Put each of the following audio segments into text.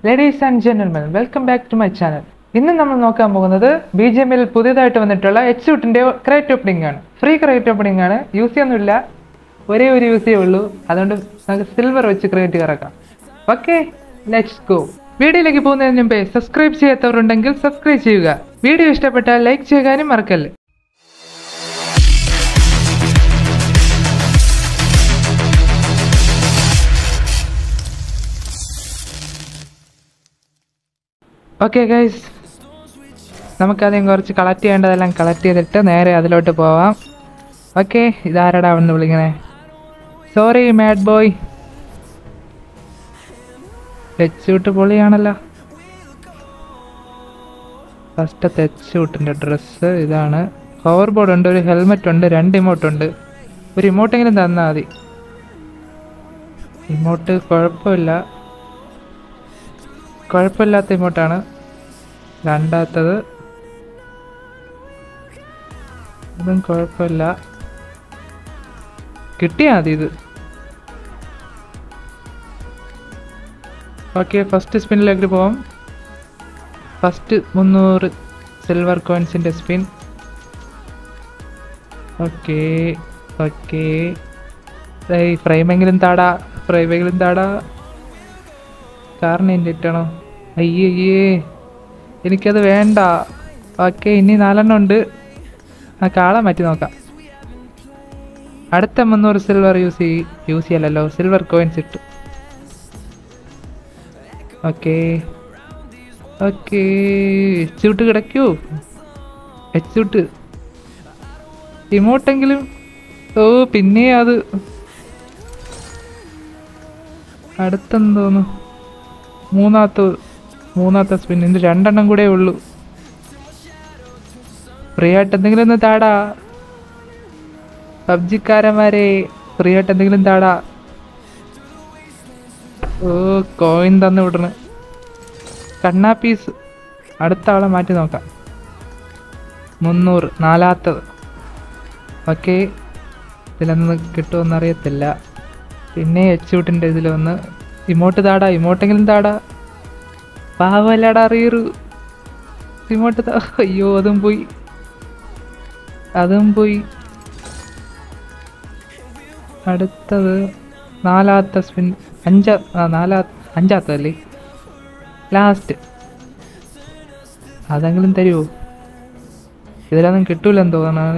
ladies and gentlemen welcome back to my channel ഇന്ന് നമ്മൾ നോക്കാൻ പോകുന്നത് ബി ജി എമ്മിൽ പുതിയതായിട്ട് വന്നിട്ടുള്ള എച്ച് ഷൂട്ടിന്റെ ക്രേറ്റ് ഓപ്പണിംഗ് ആണ് ഫ്രീ ക്രേറ്റ് ഓപ്പണിംഗ് ആണ് യൂസ് ചെയ്യൊന്നുമില്ല ഒരേ ഒരു യൂസ് ചെയ്യേ ഉള്ളൂ അതുകൊണ്ട് നമുക്ക് സിൽവർ വെച്ച് ക്രേറ്റ് കറക്കാം ഓക്കെ ലെറ്റ്സ് ഗോ വീഡിയോയിലേക്ക് പോകുന്നതിന് മുമ്പേ സബ്സ്ക്രൈബ് ചെയ്യാത്തവരുണ്ടെങ്കിൽ സബ്സ്ക്രൈബ് ചെയ്യുക വീഡിയോ ഇഷ്ടപ്പെട്ടാൽ ലൈക്ക് ചെയ്യാനും മറക്കല്ലേ ഓക്കെ ഗൈസ് നമുക്കാദ്യം കുറച്ച് കളക്ട് ചെയ്യേണ്ടതെല്ലാം കളക്ട് ചെയ്തിട്ട് നേരെ അതിലോട്ട് പോവാം ഓക്കെ ഇതാരടാ ഒന്ന് വിളിക്കണേ സോറി മാഡ് ബോയ് തെച്ചൂട്ട് പൊളിയാണല്ലോ ഫസ്റ്റ് തെച്ചൂട്ടിൻ്റെ ഡ്രസ്സ് ഇതാണ് ഹോവർ ബോർഡ് ഉണ്ട് ഒരു ഹെൽമെറ്റ് ഉണ്ട് രണ്ട് ഇമോട്ട് ഉണ്ട് ഒരു ഇമോട്ടെങ്കിലും തന്നാൽ മതി ഇമോട്ട് കുഴപ്പമില്ല കുഴപ്പമില്ലാത്ത ഇമോട്ടാണ് രണ്ടാമത്തത് ഇതും കുഴപ്പമില്ല കിട്ടിയാൽ മതി ഇത് ഓക്കെ ഫസ്റ്റ് സ്പിന്നിലേക്ക് പോവാം ഫസ്റ്റ് മുന്നൂറ് സിൽവർ കോയിൻസിൻ്റെ സ്പിൻ ഓക്കെ ഓക്കെ ഫ്രെയിമെങ്കിലും താടാ ഫ്രെയിമെങ്കിലും താടാ കാരണം ഇട്ടണോ അയ്യേ അയ്യേ എനിക്കത് വേണ്ട ഓക്കെ ഇനി നാലെണ്ണം ഉണ്ട് ആ കാള മാറ്റി നോക്കാം അടുത്ത മുന്നൂറ് സിൽവർ യൂസ് ചെയ് യൂസ് ചെയ്യലല്ലോ സിൽവർ കോയിൻസ് ഇട്ടു ഓക്കെ ഓക്കെ എച്ചൂട്ട് കിടക്കൂ എച്ചൂട്ട് ഇമോട്ടെങ്കിലും ഓ പിന്നെ അത് അടുത്തെന്തോന്നു മൂന്നാമത്തെ മൂന്നാമത്തെ സ്പിൻ ഇത് രണ്ടെണ്ണം കൂടെ ഉള്ളൂ ഫ്രീ ആയിട്ട് എന്തെങ്കിലും ഒന്ന് താടാ പബ്ജിക്കാരന്മാരെ ഫ്രീ ആയിട്ട് എന്തെങ്കിലും താടാ ഓ കോയിൻ തന്നു വിടണ് കണ്ണാ പീസ് അടുത്ത ആളെ മാറ്റി നോക്കാം മുന്നൂറ് നാലാത്തത് ഓക്കെ ഇതിലൊന്നും കിട്ടുമെന്നറിയത്തില്ല പിന്നെ എച്ചൂട്ടിൻ്റെ ഇതിലൊന്ന് ഇമോട്ട് താടാ ഇമോട്ടെങ്കിലും താടാ പാവല്ലടാ അറിയറു ഇമോട്ട് താ അയ്യോ അതും പോയി അതും പോയി അടുത്തത് നാലാമത്തെ സ്പിൻ അഞ്ചാ ആ നാലാ അഞ്ചാത്തതല്ലേ ലാസ്റ്റ് അതെങ്കിലും തരുമോ ഇതിലൊന്നും കിട്ടൂലെന്ന് തോന്നണ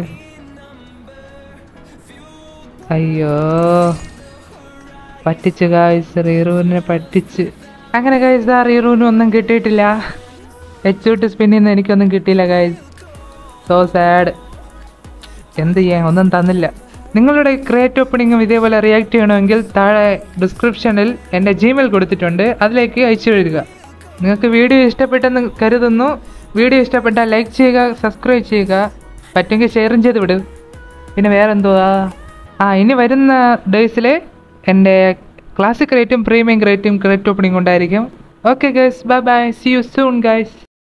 അയ്യോ പറ്റിച്ച് ഗായ്സ് റീറൂവിനെ പറ്റിച്ച് അങ്ങനെ ഗായ്സ് ആ റീറൂവിന് ഒന്നും കിട്ടിയിട്ടില്ല എച്ചൂട്ട് സ്പിന്നിൽ നിന്ന് എനിക്കൊന്നും കിട്ടിയില്ല ഗായ്സ് സോ സാഡ് എന്ത് ചെയ്യാൻ ഒന്നും തന്നില്ല നിങ്ങളുടെ ക്രിയേറ്റ് ഓപ്പണിങ്ങും ഇതേപോലെ റിയാക്ട് ചെയ്യണമെങ്കിൽ താഴെ ഡിസ്ക്രിപ്ഷനിൽ എൻ്റെ ജിമെയിൽ കൊടുത്തിട്ടുണ്ട് അതിലേക്ക് അയച്ചു എഴുതുക നിങ്ങൾക്ക് വീഡിയോ ഇഷ്ടപ്പെട്ടെന്ന് കരുതുന്നു വീഡിയോ ഇഷ്ടപ്പെട്ടാൽ ലൈക്ക് ചെയ്യുക സബ്സ്ക്രൈബ് ചെയ്യുക പറ്റുമെങ്കിൽ ഷെയറും ചെയ്ത് വിടും പിന്നെ വേറെ എന്തുവാ ആ ഇനി വരുന്ന ഡേയ്സിൽ എൻ്റെ ക്ലാസിക് റേറ്റും പ്രീമിയം റേറ്റും ക്രെഡിറ്റ് ഓപ്പണിംഗ് ഉണ്ടായിരിക്കും okay guys bye bye see you soon guys